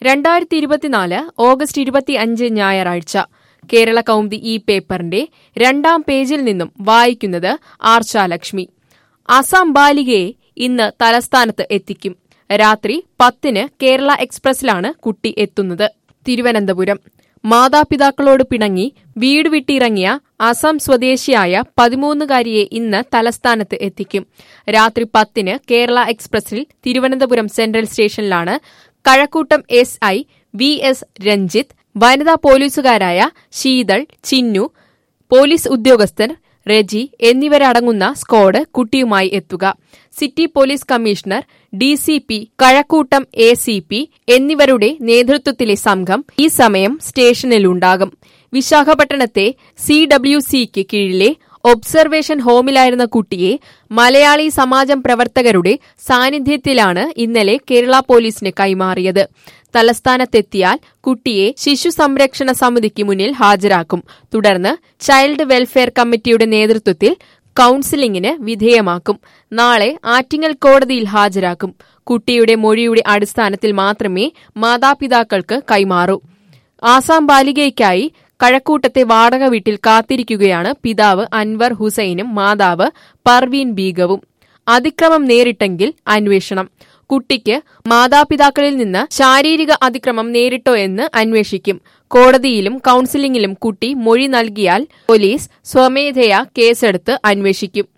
രണ്ടായിരത്തി ഇരുപത്തിനാല് ഓഗസ്റ്റ് ഇരുപത്തി അഞ്ച് ഞായറാഴ്ച കേരള കൗമുദി ഈ പേപ്പറിന്റെ രണ്ടാം പേജിൽ നിന്നും വായിക്കുന്നത് ആർച്ചാലക്ഷ്മി അസം ബാലികയെ ഇന്ന് തലസ്ഥാനത്ത് എത്തിക്കും രാത്രി പത്തിന് കേരള എക്സ്പ്രസിലാണ് കുട്ടി എത്തുന്നത് തിരുവനന്തപുരം മാതാപിതാക്കളോട് പിണങ്ങി വീട് വിട്ടിറങ്ങിയ അസം സ്വദേശിയായ പതിമൂന്നുകാരിയെ ഇന്ന് തലസ്ഥാനത്ത് എത്തിക്കും രാത്രി പത്തിന് കേരള എക്സ്പ്രസിൽ തിരുവനന്തപുരം സെൻട്രൽ സ്റ്റേഷനിലാണ് Kazhakkoottam S I V S Ranjith വനിതാ പോലീസുകാരായ ശീതൾ ചിന്നു പോലീസ് ഉദ്യോഗസ്ഥർ റെജി എന്നിവരടങ്ങുന്ന സ്ക്വാഡ് കുട്ടിയുമായി എത്തുക city police commissioner D C P Kazhakkoottam A C P എന്നിവരുടെ നേതൃത്വത്തിലെ സംഘം ഈ സമയം സ്റ്റേഷനിലുണ്ടാകും വിശാഖപട്ടണത്തെ സി ഡബ്ല്യു സിക്ക് കീഴിലെ ഒബ്സർവേഷൻ ഹോമിലായിരുന്ന കുട്ടിയെ മലയാളി സമാജം പ്രവർത്തകരുടെ സാന്നിധ്യത്തിലാണ് ഇന്നലെ കേരള പോലീസിന് കൈമാറിയത് തലസ്ഥാനത്തെത്തിയാൽ കുട്ടിയെ ശിശു സംരക്ഷണ സമിതിക്ക് മുന്നിൽ ഹാജരാക്കും തുടർന്ന് ചൈൽഡ് വെൽഫെയർ കമ്മിറ്റിയുടെ നേതൃത്വത്തിൽ കൌൺസിലിംഗിന് വിധേയമാക്കും നാളെ ആറ്റിങ്ങൽ കോടതിയിൽ ഹാജരാക്കും കുട്ടിയുടെ മൊഴിയുടെ അടിസ്ഥാനത്തിൽ മാത്രമേ മാതാപിതാക്കൾക്ക് കൈമാറൂ ആസാം ബാലികയ്ക്കായി കഴക്കൂട്ടത്തെ വാടക വീട്ടിൽ കാത്തിരിക്കുകയാണ് പിതാവ് അൻവർ ഹുസൈനും മാതാവ് പർവീൻ ബീഗവും അതിക്രമം നേരിട്ടെങ്കിൽ അന്വേഷണം കുട്ടിക്ക് മാതാപിതാക്കളിൽ നിന്ന് ശാരീരിക അതിക്രമം നേരിട്ടോ എന്ന് അന്വേഷിക്കും കോടതിയിലും കൌൺസിലിംഗിലും കുട്ടി മൊഴി നൽകിയാൽ പോലീസ് സ്വമേധയാ കേസെടുത്ത് അന്വേഷിക്കും